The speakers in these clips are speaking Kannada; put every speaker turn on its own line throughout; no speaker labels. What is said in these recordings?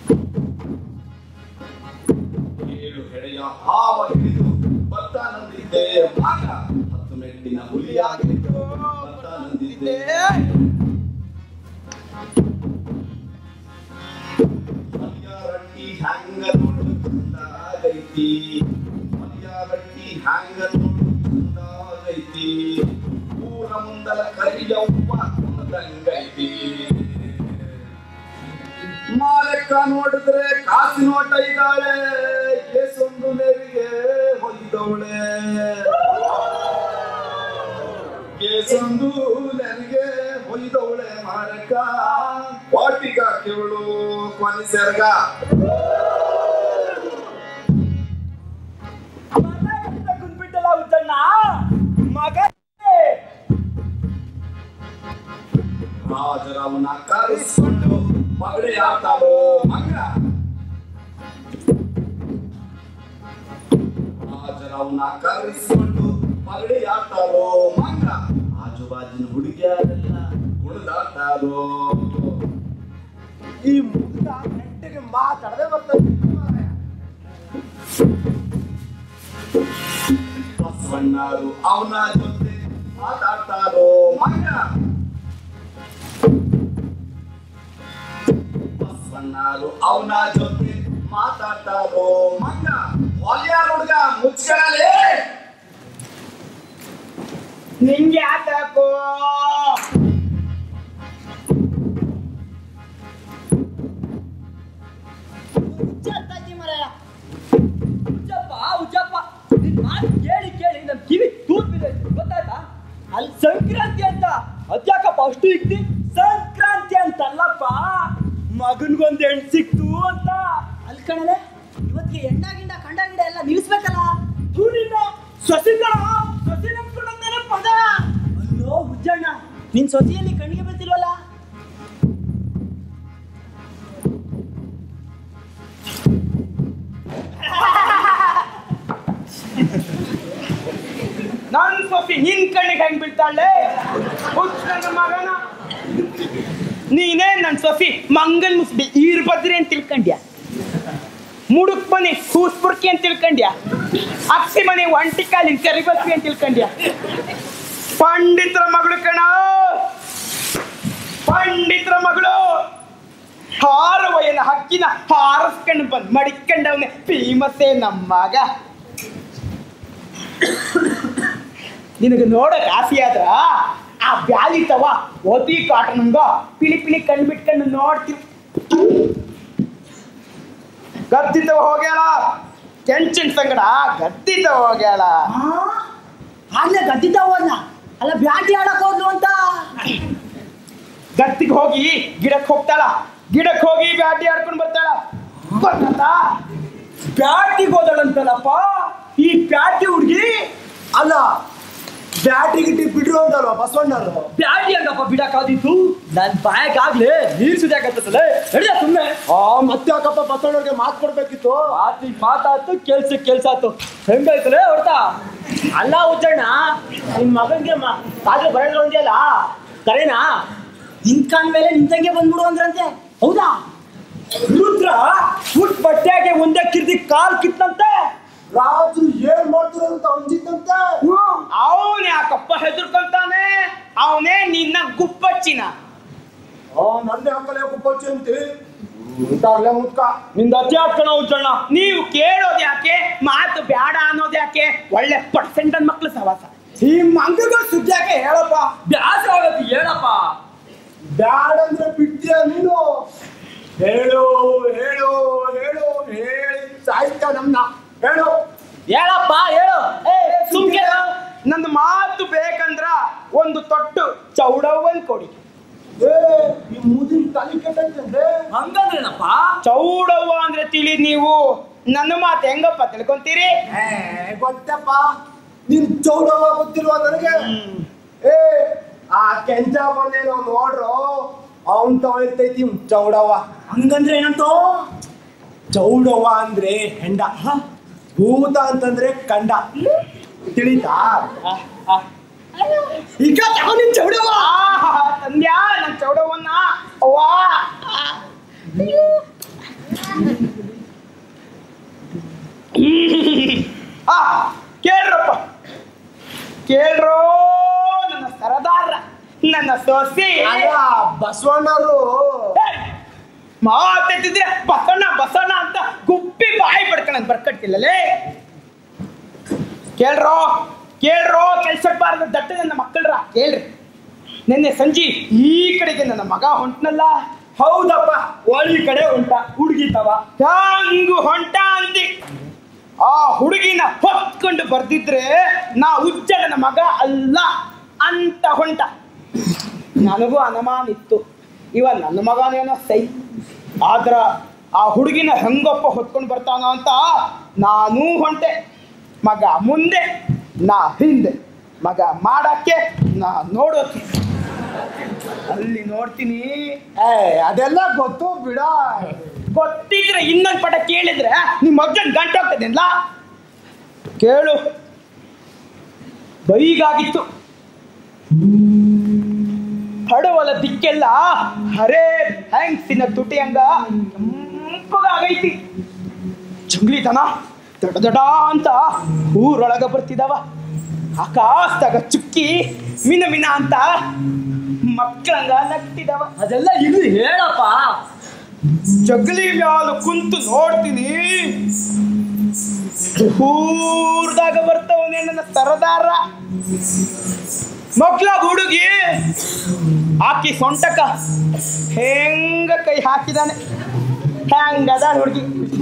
ಏಳು ಹೆಡೆಯ ಹಾವ ಹಿಡಿದು ಭತ್ತ ನಂದಿದ್ದೆ ಆಗ ಹತ್ತು ಮೆಟ್ಟಿನ ಹುಲಿಯಾಗಿದ್ದು ಭತ್ತ ನಂದಿದ್ದೆ ಮಲ್ಯ ರೊಟ್ಟಿ ಹ್ಯಾಂಗ ನೋಡು ಚಂದಾಗೈತಿ ಮಲ್ಯ ರೊಟ್ಟಿ ಹ್ಯಾಂಗ ನೋಡು ಚಂದಾಗೈತಿ ಊರ ಮುಂದಲ ಕರಿಯವ್ವ ಕುಣದಂಗೈತಿ ಮಾಲಕ್ಕ ನೋಡಿದ್ರೆ ಕಾಸಿ ನೋಟ ಇದ್ದಾಳೆ ಕೇಸೊಂದು ನೆರಿಗೆ ಹೊಯ್ದವಳೆ ಕೇಸೊಂದು ನೆರಿಗೆ ಹೊಯ್ದವಳೆ ಮಾಲಕ್ಕ ವಾಟಿಗ ಕೇಳು ಕೊನೆ ಸೆರ್ಗ
ಕುಂದ್ಬಿಟ್ಟಲ್ಲ ಉದ್ದಣ್ಣ ಮಗ
ರಾಜರವನ ಕರೆಸ್ಕೊಂಡು ಮಗಡೆ ಆಡ್ತಾರೋ ಮಂಗ ರಾಜರವನ ಕರೆಸ್ಕೊಂಡು ಮಗಡೆ ಆಡ್ತಾರೋ ಮಂಗ ಆಜುಬಾಜಿನ ಹುಡುಗಿಯರೆಲ್ಲ ಕುಣಿದಾಡ್ತಾರೋ
ಈ ಮುಗ್ಧ ನೆಟ್ಟಿಗೆ ಮಾತಾಡದೆ ಬರ್ತಾನೆ
ಬಸವಣ್ಣರು ಅವನ ಜೊತೆ ಮಾತಾಡ್ತಾರೋ ಮಂಗ ಬಸವಣ್ಣರು ಅವನ ಜೊತೆ ಮಾತಾಡ್ತಾರೋ ಮಂಗ ಹೊಲ್ಯಾರ ಹುಡುಗ ಮುಚ್ಕೊಳ್ಳಲೇ
ನಿಂಗೆ ಆತಾಕೋ ಉಜ್ಜಪ್ಪ ಉಜ್ಜಪ್ಪ ನಿನ್ ಮಾತು ಕೇಳಿ ಕೇಳಿ ನಮ್ ಕಿವಿ ತೂತ್ ಬಿದ್ದೈತಿ ಗೊತ್ತಾಯ್ತಾ ಅಲ್ಲಿ ಸಂಕ್ರಾಂತಿ ಅಂತ ಅದ್ಯಾಕಪ್ಪ ಅಷ್ಟು ಇಕ್ತಿ ಸಂಕ್ರಾಂತಿ ಅಂತಲ್ಲಪ್ಪ ಮಗನ್ಗೊಂದ್ ಹೆಣ್ ಸಿಕ್ತು ಅಂತ
ಅಲ್ಲಿ ಕಣಲೆ ಇವತ್ತಿಗೆ ಎಂಡ ಗಿಂಡ ಕಂಡ ಗಿಂಡ ಎಲ್ಲ ನಿಲ್ಲಿಸ್ಬೇಕಲ್ಲ
ಸೂರ್ಯನ ಸಸಿಗಳ ಸಸಿ ನಂಬ್ಕೊಂಡಂಗೇನೆ ಪದ ಅಯ್ಯೋ ಉಜ್ಜಣ್ಣ
ನಿನ್ ಸೊಸೆಯಲ್ಲಿ ಕಣ್ಣಿಗೆ ಬೀಳ್ತಿಲ್ವಲ್ಲ
ನನ್ ಸೊಸಿ ನಿನ್ ಕಣ್ಣಿಗೆ ಹೆಂಗ್ ಬೀಳ್ತಾಳೆ ಹುಚ್ಚ ನನ್ನ ಮಗನ ನೀನೇ ನನ್ ಸೊಸಿ ಮಂಗನ್ ಮುಸ್ಬಿ ಈರ್ಭದ್ರಿ ಅಂತ ತಿಳ್ಕೊಂಡ್ಯ ಮುಡುಕ್ ಮನೆ ಕೂಸ್ಪುರ್ಕಿ ಅಂತ ತಿಳ್ಕೊಂಡ್ಯ ಅಕ್ಷಿ ಮನೆ ಒಂಟಿ ಕಾಲಿನ ಕರಿಬಸ್ರಿ ಅಂತ ತಿಳ್ಕೊಂಡ್ಯ ಪಂಡಿತರ ಮಗಳು ಕಣ ಪಂಡಿತರ ಮಗಳು ಹಾರವಯನ ಹಕ್ಕಿನ ಹಾರಸ್ಕೊಂಡು ಬಂದ್ ಮಡಿಕೊಂಡವನೆ ಫೇಮಸ್ಸೇ ನಮ್ಮ ಮಗ ನಿನಗೆ ನೋಡಕ್ ಆಸೆ ಆದ್ರ ಆ ಬ್ಯಾಲಿ ತವ ಓದಿ ಕಾಟನಂಗ ಪಿಳಿ ಪಿಳಿ ಕಣ್ ಬಿಟ್ಕೊಂಡು ನೋಡ್ತೀವಿ ಗದ್ದಿತವ ಹೋಗ್ಯಾಳ ಕೆಂಚಿನ ಸಂಗಡ ಗದ್ದಿತವ ಹೋಗ್ಯಾಳ
ಆಗ್ಲೇ ಗದ್ದಿದ್ದ ಹೋದ್ನ ಅಲ್ಲ ಬ್ಯಾಟಿ ಆಡಕ್ ಹೋದ್ಲು ಅಂತ
ಗದ್ದಿಗೆ ಹೋಗಿ ಗಿಡಕ್ಕೆ ಹೋಗ್ತಾಳ ಗಿಡಕ್ಕೆ ಹೋಗಿ ಬ್ಯಾಟಿ ಆಡ್ಕೊಂಡು ಬರ್ತಾಳ ಗೊತ್ತಾ ಬ್ಯಾಟಿಗೆ ಹೋದಳಂತಲ್ಲಪ್ಪ ಈ ಬ್ಯಾಟಿ ಹುಡುಗಿ
ಅಲ್ಲ ಬ್ಯಾಟ್ರಿ ಗಿಟ್ಟಿ ಬಿಡ್ರು ಅಂತಲ್ವಾ ಬಸವಣ್ಣರು
ಬ್ಯಾಟಿ ಹಂಗಪ್ಪ ಬಿಡಕ್ಕಾದಿತ್ತು ನನ್ ಬಾಯಕ್ಕಾಗ್ಲೇ ನೀರ್ ಸುದ್ಯಾಕತ್ತಲ್ಲ ನಡಿಯ ಸುಮ್ಮನೆ
ಆ ಮತ್ತೆ ಯಾಕಪ್ಪ ಬಸವಣ್ಣವ್ರಿಗೆ ಮಾತು ಕೊಡ್ಬೇಕಿತ್ತು
ಮಾತಿ ಮಾತಾತು ಕೆಲ್ಸ ಕೆಲ್ಸ ಆತು ಹೆಂಗಾಯ್ತಲೇ ಹೊಡ್ತಾ
ಅಲ್ಲ ಉಜ್ಜಣ್ಣ ನಿನ್ ಮಗನ್ಗೆ ಕಾದ್ರೆ ಬರಲ್ಲ ಒಂದಿಯಲ್ಲ ಕರೆನಾ ನಿಂತ್ಕೊಂಡ್ ಮೇಲೆ ನಿಂತಂಗೆ ಬಂದ್ಬಿಡು ಅಂದ್ರಂತೆ ಹೌದಾ
ರುದ್ರ ಫುಟ್ ಬಟ್ಟೆಗೆ ಒಂದೇ ಕಿರ್ದಿ ಕಾಲ್ ಕಿತ್ತಂತೆ
ರಾಜು ಏನ್ ಮಾಡ್ತಿರೋ ಅಂತ ಅಂಜಿದ್ದಂತೆ
ಅವನ್ ಯಾಕಪ್ಪ ಹೆದರ್ಕೊಂತಾನೆ ಅವನೇ ನಿನ್ನ ಗುಪ್ಪಚ್ಚಿನ
ಆ ನಂದೆ ಹಾಕಲೆ ಕುಪ್ಪಚ್ಚಿ ಅಂತಿ ಇಂತಾಗ್ಲೇ ಮುದ್ಕ
ನಿಂದ ಅತಿ ಹಾಕಣ ಉಜ್ಜಣ್ಣ ನೀವು ಕೇಳೋದ್ ಯಾಕೆ ಮಾತು ಬ್ಯಾಡ ಅನ್ನೋದ್ ಯಾಕೆ ಒಳ್ಳೆ ಪರ್ಸೆಂಟ್ ಮಕ್ಳು ಸವಾಸ ಈ ಮಂಗಗಳ ಸುದ್ದಿಯಾಕೆ ಹೇಳಪ್ಪ ಬ್ಯಾಸ ಆಗತ್ತೆ ಹೇಳಪ್ಪ
ಬ್ಯಾಡ್ ಅಂದ್ರೆ ಬಿಡ್ತೀಯ ನೀನು ಹೇಳು ಹೇಳು ಹೇಳು ಹೇಳಿ ಸಾಹಿತ್ಯ ನಮ್ನ ಹೇಳು
ಹೇಳಪ್ಪ ಹೇಳು ಏ ಸುಮ್ಕೆ ನನ್ನ ಮಾತು ಬೇಕಂದ್ರ ಒಂದು ತೊಟ್ಟು ಚೌಡವ್ವನ್ ಕೊಡಿ
ಏ ಈ ಮುದಿನ ತಲೆ ಕೆಟ್ಟಂತೆ
ಹಂಗಂದ್ರೇನಪ್ಪ ಚೌಡವ್ವ ಅಂದ್ರೆ ತಿಳಿ ನೀವು ನನ್ನ ಮಾತು ಹೆಂಗಪ್ಪ ತಿಳ್ಕೊಂತೀರಿ
ಏ ಗೊತ್ತಪ್ಪ ನೀನ್ ಚೌಡವ ಗೊತ್ತಿಲ್ವಾ ನನಗೆ ಏ ಆ ಕೆಂಚ ಬಂದೇನೋ ನೋಡ್ರು ಅವನ್ ತಗೊಳ್ತೈತಿ ಚೌಡವ
ಹಂಗಂದ್ರೆ ಏನಂತೋ
ಚೌಡವ ಅಂದ್ರೆ ಹೆಂಡ ಭೂತ ಅಂತಂದ್ರೆ ಕಂಡ ತಿಳಿತಾ
ಈಗ ನಿನ್ ಚೌಡವ್ವ ತಂದ್ಯಾ ನನ್ ಚೌಡವ್ವನ್ನ ಅವ್ವಾ ಆ ಕೇಳ್ರಪ್ಪ ಕೇಳ್ರೋ ನನ್ನ ಸರದಾರ ನನ್ನ ಸೊಸೆ
ಅಲ್ಲ ಬಸವಣ್ಣರು
ಮಾತೆತ್ತಿದ್ರೆ ಬಸಣ್ಣ ಬಸಣ್ಣ ಅಂತ ಗುಪ್ಪಿ ಬಾಯಿ ಪಡ್ಕೊಳ್ಳೋದು ಬರ್ಕಟ್ಟಿಲ್ಲಲೇ ಕೇಳ್ರೋ ಕೇಳ್ರೋ ಕೆಲ್ಸಕ್ಬಾರ್ದು ದಟ್ಟ ನನ್ನ ಮಕ್ಕಳ್ರ ಕೇಳ್ರಿ ನಿನ್ನೆ ಸಂಜೆ ಈ ಕಡೆಗೆ ನನ್ನ ಮಗ ಹೊಂಟ್ನಲ್ಲ
ಹೌದಪ್ಪ ಒಳಿ ಕಡೆ ಉಂಟ ಹುಡುಗಿತವ
ಹಂಗು ಹೊಂಟ ಅಂದಿ ಆ ಹುಡುಗಿನ ಹೊತ್ಕೊಂಡು ಬರ್ದಿದ್ರೆ ನಾ ಉಜ್ಜಲನ ಮಗ ಅಲ್ಲ ಅಂತ ಹೊಂಟ ನನಗೂ ಅನುಮಾನ ಇತ್ತು ಇವ ನನ್ನ ಮಗನೇನೋ ಸೈ ಆದ್ರ ಆ ಹುಡುಗಿನ ಹೆಂಗಪ್ಪ ಹೊತ್ಕೊಂಡು ಬರ್ತಾನ ಅಂತ ನಾನೂ ಹೊಂಟೆ ಮಗ ಮುಂದೆ ನಾ ಹಿಂದೆ ಮಗ ಮಾಡಕ್ಕೆ ನಾ ನೋಡೋಕೆ ಅಲ್ಲಿ ನೋಡ್ತೀನಿ
ಏ ಅದೆಲ್ಲ ಗೊತ್ತು ಬಿಡ
ಗೊತ್ತಿದ್ರೆ ಇನ್ನೊಂದು ಪಟ ಕೇಳಿದ್ರೆ ನಿಮ್ಮ ಮಗನ್ ಗಂಟು ಹೋಗ್ತದೇನ್ಲ ಕೇಳು ಬೈಗಾಗಿತ್ತು ಹಡವಲ ದಿಕ್ಕೆಲ್ಲ ಹರೇ ಹ್ಯಾಂಗ್ಸಿನ ತುಟಿ ಹಂಗ ಕೆಂಪಗಾಗೈತಿ ಜಂಗ್ಲಿತನ ದೊಡ್ಡ ದೊಡ್ಡ ಅಂತ ಊರೊಳಗ ಬರ್ತಿದವ ಆಕಾಶದಾಗ ಚುಕ್ಕಿ ಮಿನ ಮಿನ ಅಂತ ಮಕ್ಕಳಂಗ ನಗ್ತಿದವ
ಅದೆಲ್ಲ ಇಲ್ಲಿ ಹೇಳಪ್ಪ
ಜಗಲಿ ಮ್ಯಾಲ ಕುಂತು ನೋಡ್ತೀನಿ ಊರ್ದಾಗ ಬರ್ತಾವನೆ ನನ್ನ ಸರದಾರ ಮಕ್ಳ ಹುಡುಗಿ ಆಕಿ ಸೊಂಟಕ ಹೆಂಗ ಕೈ ಹಾಕಿದಾನೆ ಹೆಂಗದ ಹುಡುಗಿ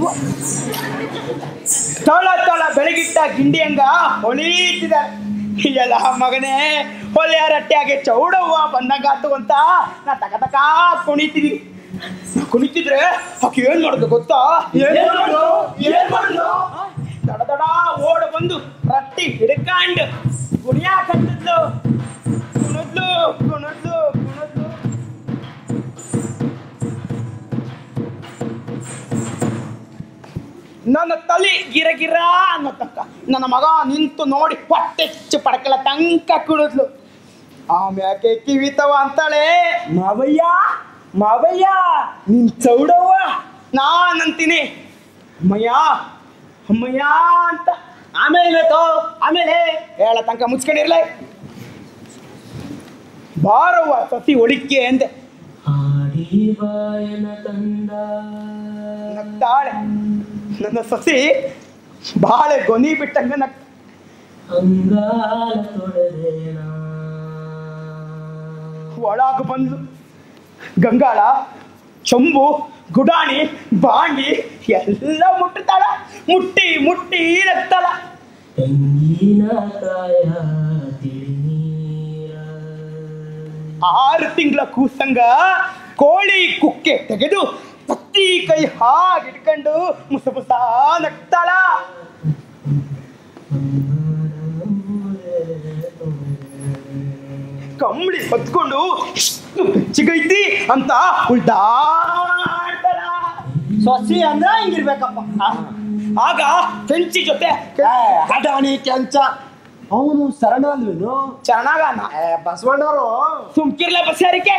ತಳ ತಳ ಬೆಳಗಿಟ್ಟ ಗಿಂಡಿ ಹಂಗ ಹೊಳೀತಿದ್ದಾರೆ ಎಲ್ಲ ಮಗನೇ ಹೊಲೆಯ ರಟ್ಟೆಯಾಗೆ ಚೌಡವ್ವ ಬಂದಂಗಾತು ಅಂತ ನಾ ತಕ ತಕ ಕುಣಿತೀನಿ ನಾ ಕುಣಿತಿದ್ರೆ ಆಕೆ ಏನ್ ಮಾಡೋದು ಗೊತ್ತಾ
ಏನ್ ಮಾಡೋದು? ಏನ್ ಮಾಡೋದು?
ದಡ ದಡ ಓಡ ಬಂದು ರಟ್ಟಿ ಹಿಡ್ಕಂಡು ಕುಣಿಯಾಕಂತಿದ್ಲು ಕುಣದ್ಲು ಕುಣದ್ಲು ಕುಣದ್ಲು ನನ್ನ ತಲೆ ಗಿರ ಗಿರ ಅನ್ನೋ ತನಕ ನನ್ನ ಮಗ ನಿಂತು ನೋಡಿ ಹೊಟ್ಟೆಚ್ಚು ಪಡಕಲ ತನಕ ಕುಣಿದ್ಲು ಆಮ್ಯಾಕೆ ಕಿವಿತವ ಅಂತಾಳೆ ಮಾವಯ್ಯ ಮಾವಯ್ಯ ನಿನ್ ಚೌಡವ್ವ ನಾನಂತೀನಿ ಅಮ್ಮಯ್ಯ ಅಮ್ಮಯ್ಯ ಅಂತ ಆಮೇಲೆ ಬೇಕೋ ಆಮೇಲೆ ಹೇಳ ತನಕ ಮುಚ್ಕೊಂಡಿರ್ಲೆ ಬಾರವ್ವ ಸತಿ ಒಳಿಕೆ ಅಂದೆ ನಗ್ತಾಳೆ ನನ್ನ ಸಸಿ ಬಾಳೆ ಗೊನಿ ಬಿಟ್ಟಂಗ ನಗ್ ಒಳಗ ಬಂದ್ಲು ಗಂಗಾಳ ಚಂಬು ಗುಡಾಣಿ ಬಾಂಡಿ ಎಲ್ಲ ಮುಟ್ಟುತ್ತಾಳ ಮುಟ್ಟಿ ಮುಟ್ಟಿ ನಗ್ತಾಳ ಆರು ತಿಂಗಳ ಕೂಸಂಗ ಕೋಳಿ ಕುಕ್ಕೆ ತೆಗೆದು ತತ್ತಿ ಕೈ ಹಾಗಿಟ್ಕೊಂಡು ಮುಸ ಮುಸ ನಗ್ತಾಳ ಕಂಬಳಿ ಹೊತ್ಕೊಂಡು ಎಷ್ಟು ಬೆಚ್ಚಗೈತಿ ಅಂತ ಉಳ್ದಾಡ್ತಾಳ
ಸೊಸಿ ಅಂದ್ರ ಹಿಂಗಿರ್ಬೇಕಪ್ಪ
ಆಗ ಕೆಂಚಿ ಜೊತೆ
ಏ, ಅದಾನಿ ಕೆಂಚ ಅವನು ಶರಣ ಅಲ್ವೇನು
ಚರಣಾಗಾನ
ಏ, ಬಸವಣ್ಣರು
ಸುಮ್ಕಿರ್ಲ ಬಸ್ಸಾರಿಕೆ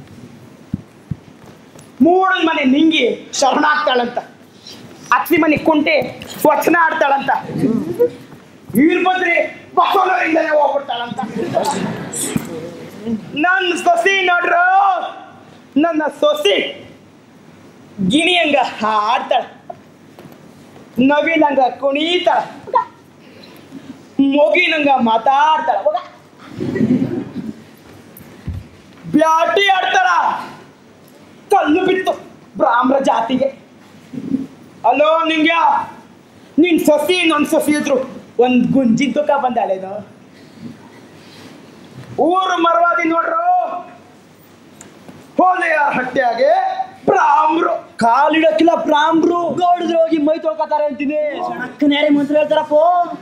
ಮೂಡನ ಮನೆ ನಿಂಗಿ ಶರಣಾಗ್ತಾಳಂತ ಅತ್ತಿ ಮನೆ ಕುಂಟೆ ವಚನ ಆಡ್ತಾಳಂತ ವೀರಭದ್ರಿ ಬಸವನರಿಂದಲೇ ಹೋಗ್ಬಿಡ್ತಾಳಂತ ನನ್ನ ಸೊಸಿ ನೋಡ್ರು ನನ್ನ ಸೊಸಿ ಗಿಣಿಯಂಗ ಹಾಡ್ತಾಳ ನವಿಲಂಗ ಕುಣಿತಾಳ ಮೊಗಿನಂಗ ಮಾತಾಡ್ತಾಳ ಹೋಗ ಬ್ಯಾಟಿ ಆಡ್ತಾಳ ಕಲ್ಲು ಬಿತ್ತು ಬ್ರಾಹ್ಮಣ ಜಾತಿಗೆ ಅಲೋ ನಿಂಗ್ಯ ನಿನ್ ಸೊಸಿ ಇನ್ನೊಂದ್ ಸೊಸಿ ಇದ್ರು ಒಂದ್ ಗುಂಜಿನ ತೂಕ ಬಂದಾಳೇನು ಊರು ಮರವಾದಿ ನೋಡ್ರು ಹೋಲೆಯ ಹಟ್ಟ್ಯಾಗೆ ಬ್ರಾಹ್ಮರು
ಕಾಲಿಡಕ್ಕಿಲ್ಲ ಪ್ರಾಂಬ್ರು ಗೌಡಿದ್ರು ಹೋಗಿ ಮೈ ತೊಳ್ಕೊತಾರೆ ಅಂತೀನಿ ಸಣಕ್ಕನ್ಯಾರೆ ಮಂತ್ರ ಹೇಳ್ತಾರಪ್ಪ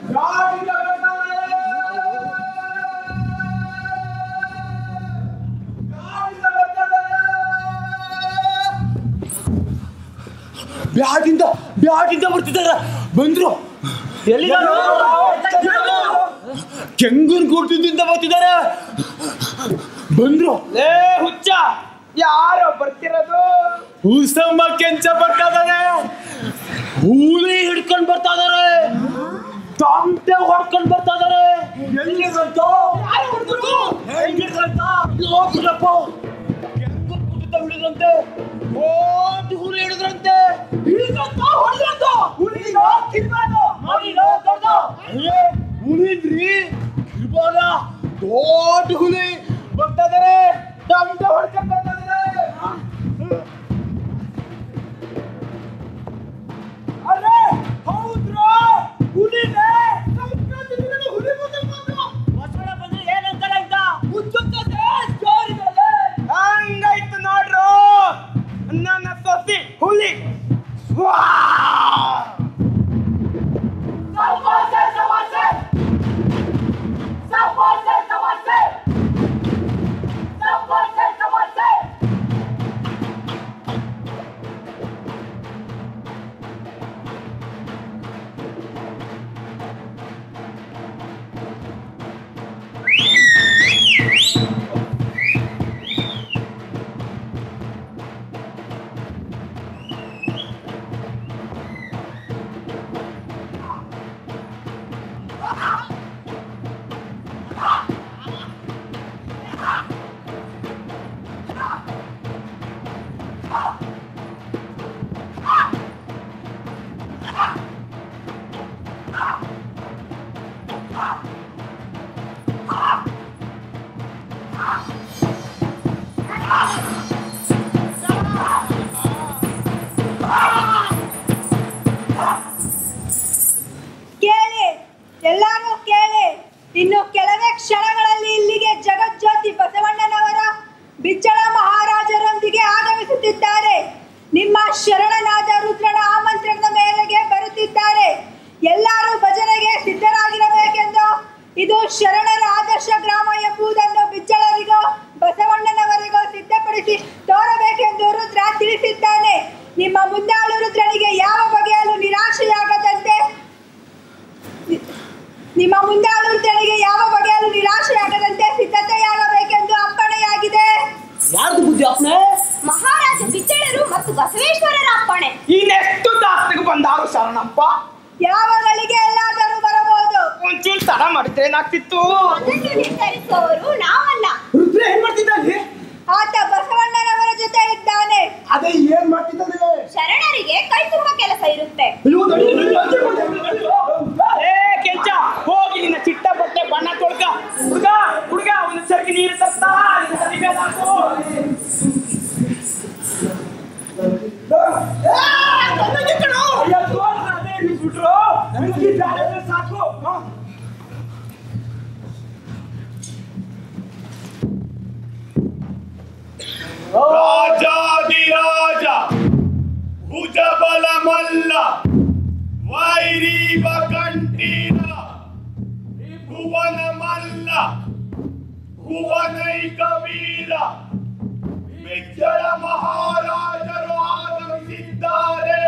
ಬ್ಯಾಟಿಂದ ಬ್ಯಾಟಿಂದ ಬರ್ತಿದ್ದಾರ ಬಂದ್ರು
ಎಲ್ಲಿದ್ದಾರು?
ಕೆಂಗನ್ ಕೂರ್ತಿದ್ದಿಂದ ಬರ್ತಿದ್ದಾರೆ ಬಂದ್ರು
ಲೇ ಹುಚ್ಚ ಯಾರೋ ಬರ್ತಿರೋದು
ಉಸಮ್ಮ ಕೆಂಚ ಬರ್ತಾನೆ
ಹುಲಿ ಹಿಡ್ಕೊಂಡ್ ಬರ್ತಾ ಇದಾರೆ ತಮಟೆ ಹೊಡ್ಕೊಂಡ್ ಬರ್ತಾ ಇದಾರೆ ಎಲ್ಲಿಗಂತ ಹೆಂಗಿಡ್ಕಂತ ಹೋಗ್ರಪ್ಪ ಹೆಂಗ ಕುಡಿತ ಹಿಡಿದ್ರಂತೆ ಓಟ್ ಹುಲಿ ಹಿಡಿದ್ರಂತೆ ಹಿಡಿದ್ರಂತ ಹೊಡೆದ್ರಂತ ಹುಲಿನ ಕಿರ್ಬಾರ್ದು ನೋಡಿನ ದೊಡ್ಡ ಹುಲಿದ್ರಿ ಕಿರ್ಬಾರ ದೊಡ್ಡ ಹುಲಿ ಬರ್ತಾ ಇದಾರೆ ತಮಟೆ ಹೊಡ್ಕೊಂಡ್ ಬರ್ತಾ ಇದಾರೆ ಅರೆ ಹೌದ್ರಾ ಹುಲಿನೇ ಸಂಕ್ರಾಂತಿ ಹುಲಿ ಮುಂದೆ ಬಂದ್ರು ಬಸವಣ್ಣ ಬಂದ್ರೆ ಏನಂತಾರ ಅಂತ ಮುಚ್ಚುತ್ತದೆ ಜೋರಿನಲ್ಲಿ
ಹಂಗಾಯ್ತು ನೋಡ್ರು ನನ್ನ ಸೊಸಿ ಹುಲಿ ವಾ!
ಸವಾಸೆ ಸವಾಸೆ ಸವಾಸೆ ಸವಾಸೆ ಸವಾಸೆ ಸವಾಸೆ
ಕೇಳಿ ಎಲ್ಲಾರು ಕೇಳಿ ಇನ್ನು ಕೆಲವೇ ಕ್ಷಣಗಳಲ್ಲಿ ಇಲ್ಲಿಗೆ ಜಗಜ್ಯೋತಿ ಬಸವಣ್ಣನವರ ಬಿಚ್ಚಳ ಮಹಾರಾಜರೊಂದಿಗೆ ಆಗಮಿಸುತ್ತಿದ್ದಾರೆ ನಿಮ್ಮ ಶರಣನಾದ ರುದ್ರನ ಆಮಂತ್ರಣದ ಮೇರೆಗೆ ಬರುತ್ತಿದ್ದಾರೆ ಎಲ್ಲರೂ ಭಜನೆಗೆ ಸಿದ್ಧರಾಗಿರಬೇಕೆಂದು ಇದು ಶರಣರ ಆದರ್ಶ ಗ್ರಾಮ ಎಂಬುದನ್ನು ಬಿಚ್ಚಳರಿಗೂ ಬಸವಣ್ಣನವರಿಗೂ ಸಿದ್ಧಪಡಿಸಿ ತೋರಬೇಕೆಂದು ರುದ್ರ ತಿಳಿಸಿದ್ದಾನೆ ನಿಮ್ಮ ಮುಂದಾಳು ರುದ್ರನಿಗೆ ಯಾವ ಬಗೆಯಲ್ಲೂ ನಿರಾಶೆಯಾಗದಂತೆ ನಿಮ್ಮ ಮುಂದಾಳುಗಳಿಗೆ ಯಾವ ಬಗೆಯಲ್ಲೂ ನಿರಾಶೆಯಾಗದಂತೆ ಸಿದ್ಧತೆಯಾಗಬೇಕೆಂದು ಅಪ್ಪಣೆಯಾಗಿದೆ
ಯಾರ್ದು ಬುದ್ಧಿ ಅಪ್ಪನೆ
ಮಹಾರಾಜ ಬಿಚ್ಚಳರು ಮತ್ತು ಬಸವೇಶ್ವರರ ಅಪ್ಪಣೆ
ಇನ್ನೆಷ್ಟು ದಾಸ್ತಿಗೆ ಬಂದಾರು ಶರಣಪ್ಪ
ಯಾವ ಗಳಿಗೆ ಎಲ್ಲಾದರೂ ಬರಬಹುದು
ಒಂಚೂರು ತಡ ಮಾಡಿದ್ರೆ ಏನಾಗ್ತಿತ್ತು
ಅದನ್ನು ನಿರ್ಧರಿಸುವವರು ನಾವಲ್ಲ
ರುದ್ರ ಏನ್ ಮಾಡ್ತಿದ್ದಾನೆ
ಆತ ಬಸವಣ್ಣನವರ ಜೊತೆ ಇದ್ದಾನೆ
ಅದೇ ಏನ್ ಮಾಡ್ತಿದ್ದಾನೆ
ಶರಣರಿಗೆ ಕೈ ತುಂಬ ಕೆಲಸ ಇರುತ್ತೆ
ಅಯ್ಯೋ ನಡಿ, ನಡಿ, ನಡಿ, ನಡಿ, ನಡಿ, ನಡಿ.
ಏ ಕೆಂಚ ಹೋಗಿ ನಿನ್ನ ಚಿಟ್ಟ ಬಟ್ಟೆ ಬಣ್ಣ ತೊಳ್ಕ ಹುಡುಗ ಹುಡುಗ ಒಂದು ಸರ್ಗಿ ನೀರು ತರ್ತಾ ನಿನ್ನ ಸರಿಬೇಡ ಹಾಕು. ಅಯ್ಯೋ, ತೋರ್ನ ಅದೇ ನಿಲ್ಸ್ಬಿಟ್ರು. ನಮ್ಗೆ ಈ ಬ್ಯಾರೆ ಎಲ್ಲ ಸಾಕು ಹ.
ರಾಜಾದಿರಾಜ ಭುಜಬಲ ಮಲ್ಲ ವೈರೀವ ಕಂಠೀರ ಭುವನ ಮಲ್ಲ ಭುವನೈಕ ವೀರ ಬಿಜ್ಜಳ ಮಹಾರಾಜರು ಆಗಮಿಸಿದ್ದಾರೆ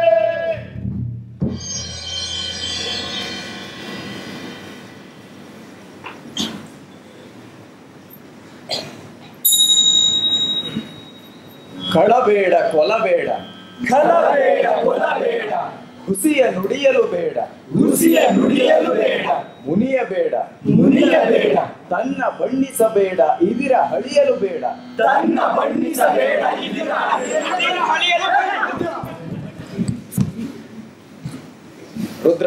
ಕಳಬೇಡ ಕೊಲಬೇಡ
ಕಲಬೇಡ ಕೊಲಬೇಡ
ಹುಸಿಯ ನುಡಿಯಲು ಬೇಡ
ಹುಸಿಯ ನುಡಿಯಲು ಬೇಡ
ಮುನಿಯಬೇಡ
ಮುನಿಯಬೇಡ
ತನ್ನ ಬಣ್ಣಿಸಬೇಡ ಇದಿರ ಹಳಿಯಲು ಬೇಡ
ತನ್ನ ಬಣ್ಣಿಸಬೇಡ ಇದರ
ಅದೇನು ಹಳಿಯಲು
ರುದ್ರ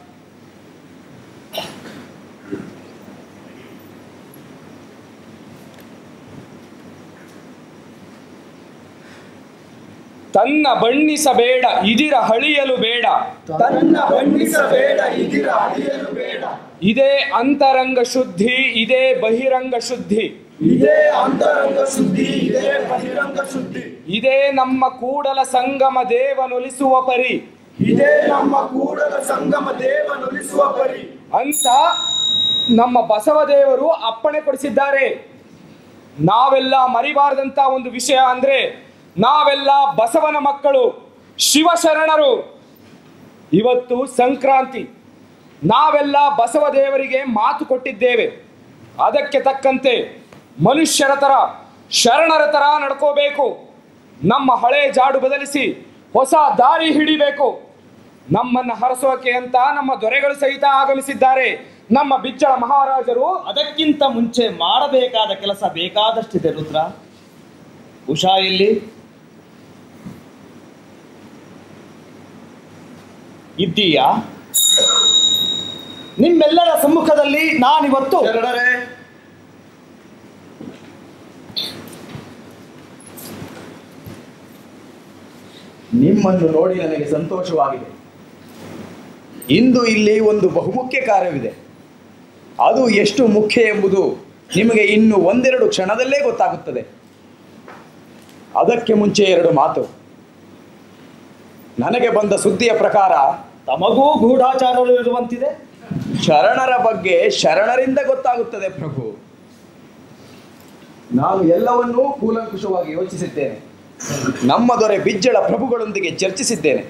ತನ್ನ ಬಣ್ಣಿಸಬೇಡ ಇದಿರ ಹಳಿಯಲು ಬೇಡ
ತನ್ನ ಬಣ್ಣಿಸಬೇಡ ಇದರ ಅಡಿಯಲು ಬೇಡ
ಇದೇ ಅಂತರಂಗ ಶುದ್ಧಿ ಇದೇ ಬಹಿರಂಗ ಶುದ್ಧಿ
ಇದೇ ಅಂತರಂಗ ಶುದ್ಧಿ ಇದೇ ಬಹಿರಂಗ ಶುದ್ಧಿ
ಇದೇ ನಮ್ಮ ಕೂಡಲ ಸಂಗಮ ದೇವನೊಲಿಸುವ ಪರಿ
ಇದೇ ನಮ್ಮ ಕೂಡಲ ಸಂಗಮ ದೇವನೊಲಿಸುವ ಪರಿ
ಅಂತ ನಮ್ಮ ಬಸವದೇವರು ಅಪ್ಪಣೆ ಕೊಡಿಸಿದ್ದಾರೆ ನಾವೆಲ್ಲ ಮರಿಬಾರದಂತ ಒಂದು ವಿಷಯ ಅಂದ್ರೆ ನಾವೆಲ್ಲ ಬಸವನ ಮಕ್ಕಳು ಶಿವಶರಣರು ಇವತ್ತು ಸಂಕ್ರಾಂತಿ ನಾವೆಲ್ಲ ಬಸವದೇವರಿಗೆ ಮಾತು ಕೊಟ್ಟಿದ್ದೇವೆ ಅದಕ್ಕೆ ತಕ್ಕಂತೆ ಮನುಷ್ಯರ ತರ ಶರಣರ ತರ ನಡ್ಕೋಬೇಕು ನಮ್ಮ ಹಳೆ ಜಾಡು ಬದಲಿಸಿ ಹೊಸ ದಾರಿ ಹಿಡಿಬೇಕು ನಮ್ಮನ್ನ ಹರಸೋಕೆ ಅಂತ ನಮ್ಮ ದೊರೆಗಳು ಸಹಿತ ಆಗಮಿಸಿದ್ದಾರೆ ನಮ್ಮ ಬಿಜ್ಜಳ ಮಹಾರಾಜರು
ಅದಕ್ಕಿಂತ ಮುಂಚೆ ಮಾಡಬೇಕಾದ ಕೆಲಸ ಬೇಕಾದಷ್ಟಿದೆ ರುದ್ರ ಉಷಾ ಇಲ್ಲಿ ಇದ್ದೀಯಾ ನಿಮ್ಮೆಲ್ಲರ ಸಮ್ಮುಖದಲ್ಲಿ ನಾನಿವತ್ತು
ಶರಣರೇ
ನಿಮ್ಮನ್ನು ನೋಡಿ ನನಗೆ ಸಂತೋಷವಾಗಿದೆ ಇಂದು ಇಲ್ಲಿ ಒಂದು ಬಹುಮುಖ್ಯ ಕಾರ್ಯವಿದೆ ಅದು ಎಷ್ಟು ಮುಖ್ಯ ಎಂಬುದು ನಿಮಗೆ ಇನ್ನು ಒಂದೆರಡು ಕ್ಷಣದಲ್ಲೇ ಗೊತ್ತಾಗುತ್ತದೆ ಅದಕ್ಕೆ ಮುಂಚೆ ಎರಡು ಮಾತು ನನಗೆ ಬಂದ ಸುದ್ದಿಯ ಪ್ರಕಾರ
ತಮಗೂ ಗೂಢಾಚಾರರು ಇರುವಂತಿದೆ
ಶರಣರ ಬಗ್ಗೆ ಶರಣರಿಂದ ಗೊತ್ತಾಗುತ್ತದೆ ಪ್ರಭು ನಾನು ಎಲ್ಲವನ್ನೂ ಕೂಲಂಕುಷವಾಗಿ ಯೋಚಿಸಿದ್ದೇನೆ ನಮ್ಮ ದೊರೆ ಬಿಜ್ಜಳ ಪ್ರಭುಗಳೊಂದಿಗೆ ಚರ್ಚಿಸಿದ್ದೇನೆ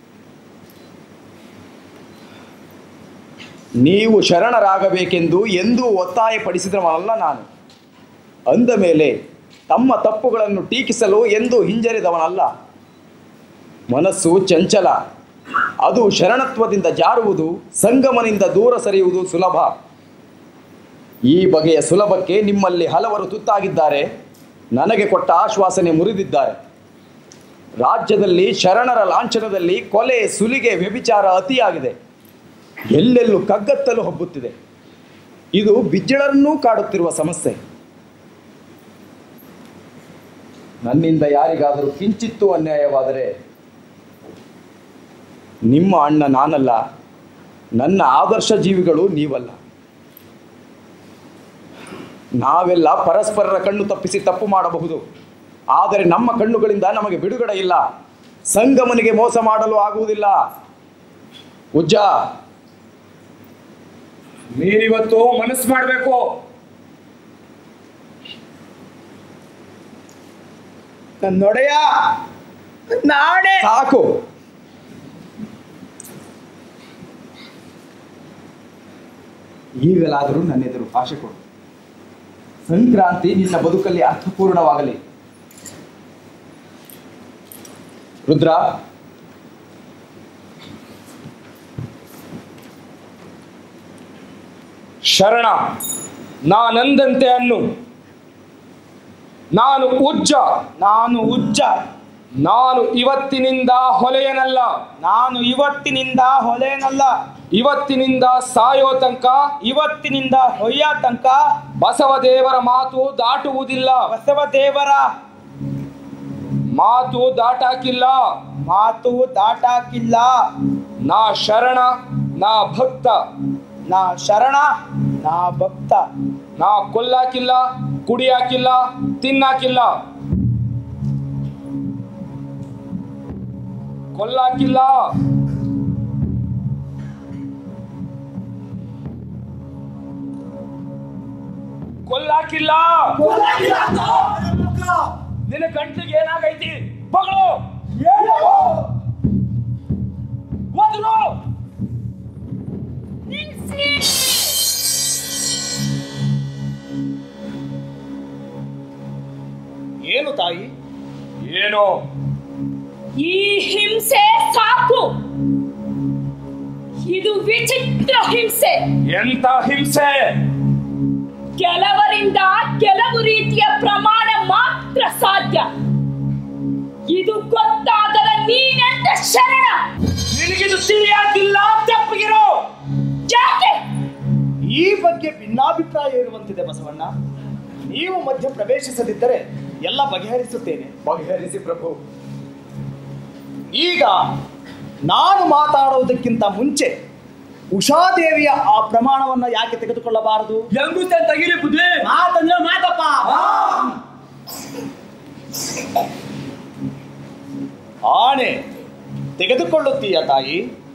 ನೀವು ಶರಣರಾಗಬೇಕೆಂದು ಎಂದೂ ಒತ್ತಾಯಪಡಿಸಿದವನಲ್ಲ ನಾನು ಅಂದ ಮೇಲೆ ತಮ್ಮ ತಪ್ಪುಗಳನ್ನು ಟೀಕಿಸಲು ಎಂದೂ ಹಿಂಜರಿದವನಲ್ಲ ಮನಸ್ಸು ಚಂಚಲ ಅದು ಶರಣತ್ವದಿಂದ ಜಾರುವುದು ಸಂಗಮನಿಂದ ದೂರ ಸರಿಯುವುದು ಸುಲಭ ಈ ಬಗೆಯ ಸುಲಭಕ್ಕೆ ನಿಮ್ಮಲ್ಲಿ ಹಲವರು ತುತ್ತಾಗಿದ್ದಾರೆ ನನಗೆ ಕೊಟ್ಟ ಆಶ್ವಾಸನೆ ಮುರಿದಿದ್ದಾರೆ ರಾಜ್ಯದಲ್ಲಿ ಶರಣರ ಲಾಂಛನದಲ್ಲಿ ಕೊಲೆ ಸುಲಿಗೆ ವ್ಯಭಿಚಾರ ಅತಿಯಾಗಿದೆ ಎಲ್ಲೆಲ್ಲೂ ಕಗ್ಗತ್ತಲು ಹಬ್ಬುತ್ತಿದೆ ಇದು ಬಿಜ್ಜಳರನ್ನೂ ಕಾಡುತ್ತಿರುವ ಸಮಸ್ಯೆ ನನ್ನಿಂದ ಯಾರಿಗಾದರೂ ಕಿಂಚಿತ್ತೂ ಅನ್ಯಾಯವಾದರೆ ನಿಮ್ಮ ಅಣ್ಣ ನಾನಲ್ಲ ನನ್ನ ಆದರ್ಶ ಜೀವಿಗಳು ನೀವಲ್ಲ ನಾವೆಲ್ಲ ಪರಸ್ಪರರ ಕಣ್ಣು ತಪ್ಪಿಸಿ ತಪ್ಪು ಮಾಡಬಹುದು ಆದರೆ ನಮ್ಮ ಕಣ್ಣುಗಳಿಂದ ನಮಗೆ ಬಿಡುಗಡೆ ಇಲ್ಲ ಸಂಗಮನಿಗೆ ಮೋಸ ಮಾಡಲು ಆಗುವುದಿಲ್ಲ ಉಜ್ಜ
ನೀನಿವತ್ತು ಮನಸ್ಸು ಮಾಡಬೇಕು
ನನ್ನೊಡೆಯ ನಾಳೆ
ಸಾಕು ಈಗಲಾದರೂ ನನ್ನೆದುರು ಭಾಷೆ ಕೊಡು ಸಂಕ್ರಾಂತಿ ನಿನ್ನ ಬದುಕಲ್ಲಿ ಅರ್ಥಪೂರ್ಣವಾಗಲಿ ರುದ್ರ
ಶರಣ ನಾನಂದಂತೆ ಅನ್ನು ನಾನು ಉಜ್ಜ
ನಾನು ಉಜ್ಜ
ನಾನು ಇವತ್ತಿನಿಂದ ಹೊಲೆಯನಲ್ಲ
ನಾನು ಇವತ್ತಿನಿಂದ ಹೊಲೆನಲ್ಲ
ಇವತ್ತಿನಿಂದ ಸಾಯೋ ತನಕ
ಇವತ್ತಿನಿಂದ ಹೊಯ್ಯ ತನಕ
ಬಸವದೇವರ ಮಾತು ದಾಟುವುದಿಲ್ಲ
ಬಸವದೇವರ
ಮಾತು ದಾಟಾಕಿಲ್ಲ
ಮಾತು ದಾಟಾಕಿಲ್ಲ
ನಾ ಶರಣ ನಾ ಭಕ್ತ
ನಾ ಶರಣ ನಾ ಭಕ್ತ
ನಾ ಕೊಲ್ಲಾಕಿಲ್ಲ ಕುಡಿಯಾಕಿಲ್ಲ ತಿನ್ನಾಕಿಲ್ಲ ಕೊಲ್ಲಾಕಿಲ್ಲ ಕೊಲ್ಲಾಕಿಲ್ಲ ನಿನ್ನ ಗಂಟ್ಲಿಗೆ ಏನಾಗೈತಿ ಮಗಳು ಒದ್ರು
ಏನು ತಾಯಿ
ಏನು
ಈ ಹಿಂಸೆ ಸಾಕು ಇದು ವಿಚಿತ್ರ ಹಿಂಸೆ
ಎಂತ ಹಿಂಸೆ
ಕೆಲವರಿಂದ ಕೆಲವು ರೀತಿಯ ಪ್ರಮಾಣ ಮಾತ್ರ ಸಾಧ್ಯ ಇದು ಗೊತ್ತಾಗದ ನೀನೆಂತ ಶರಣ
ನಿನಗಿದು ತಿಳಿಯಾಕಿಲ್ಲ ತಪ್ಪಿಗಿರೋ
ಯಾಕೆ
ಈ ಬಗ್ಗೆ ಭಿನ್ನಾಭಿಪ್ರಾಯ ಇರುವಂತಿದೆ ಬಸವಣ್ಣ ನೀವು ಮಧ್ಯ ಪ್ರವೇಶಿಸದಿದ್ದರೆ ಎಲ್ಲ ಬಗೆಹರಿಸುತ್ತೇನೆ
ಬಗೆಹರಿಸಿ ಪ್ರಭು
ಈಗ ನಾನು ಮಾತಾಡುವುದಕ್ಕಿಂತ ಮುಂಚೆ ಉಷಾದೇವಿಯ ಆ ಪ್ರಮಾಣವನ್ನು ಯಾಕೆ ತೆಗೆದುಕೊಳ್ಳಬಾರದು
ಎಂಗುತ್ತೆ ತಗಿಲಿ ಬುದ್ಧಿ
ಮಾತಂದ್ರೆ ಮಾತಪ್ಪ ಆಣೆ ತೆಗೆದುಕೊಳ್ಳುತ್ತೀಯ ತಾಯಿ